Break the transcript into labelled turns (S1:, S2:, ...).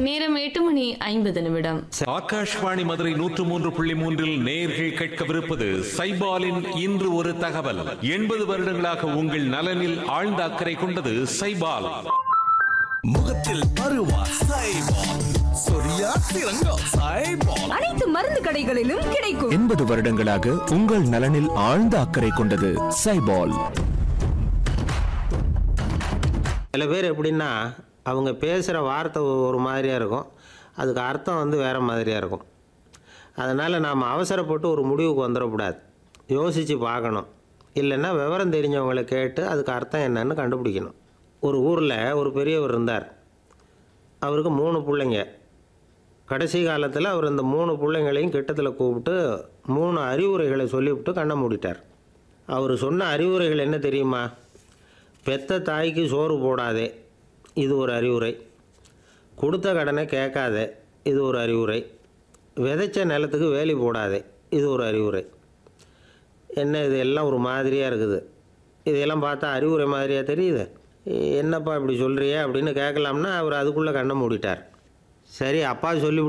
S1: நேரம் எட்டு மணி ஐம்பது நிமிடம்
S2: ஆகாஷ்வாணி மதுரை நூற்று மூன்று புள்ளி மூன்றில் நேர்கள் கேட்கவிருப்பது சைபாலின் இன்று ஒரு தகவல் எண்பது வருடங்களாக உங்கள் நலனில் ஆழ்ந்த அக்கறை கொண்டது சைபால்
S3: முகத்தில் பருவா சைபால் சொரியா சிறங்கா சைபால்
S4: அனைத்து மருந்து கடைகளிலும் கிடைக்கும்
S5: எண்பது வருடங்களாக உங்கள் நலனில் ஆழ்ந்த அக்கறை கொண்டது சைபால்
S6: சில பேர் எப்படின்னா அவங்க பேசுகிற வார்த்தை ஒரு மாதிரியாக இருக்கும் அதுக்கு அர்த்தம் வந்து வேறு மாதிரியாக இருக்கும் அதனால் நாம் அவசரப்பட்டு ஒரு முடிவுக்கு வந்துடக்கூடாது யோசித்து பார்க்கணும் இல்லைன்னா விவரம் தெரிஞ்சவங்களை கேட்டு அதுக்கு அர்த்தம் என்னன்னு கண்டுபிடிக்கணும் ஒரு ஊரில் ஒரு பெரியவர் இருந்தார் அவருக்கு மூணு பிள்ளைங்க கடைசி காலத்தில் அவர் இந்த மூணு பிள்ளைங்களையும் கிட்டத்தில் கூப்பிட்டு மூணு அறிவுரைகளை சொல்லிவிட்டு கண்ணை மூடிட்டார் அவர் சொன்ன அறிவுரைகள் என்ன தெரியுமா பெத்த தாய்க்கு சோறு போடாதே இது ஒரு அறிவுரை கொடுத்த கடனை கேட்காதே இது ஒரு அறிவுரை விதைச்ச நிலத்துக்கு வேலி போடாதே இது ஒரு அறிவுரை என்ன இது எல்லாம் ஒரு மாதிரியாக இருக்குது இதெல்லாம் பார்த்தா அறிவுரை மாதிரியாக தெரியுது என்னப்பா இப்படி சொல்கிறியே அப்படின்னு கேட்கலாம்னா அவர் அதுக்குள்ளே கண்ணை மூடிட்டார் சரி அப்பா சொல்லி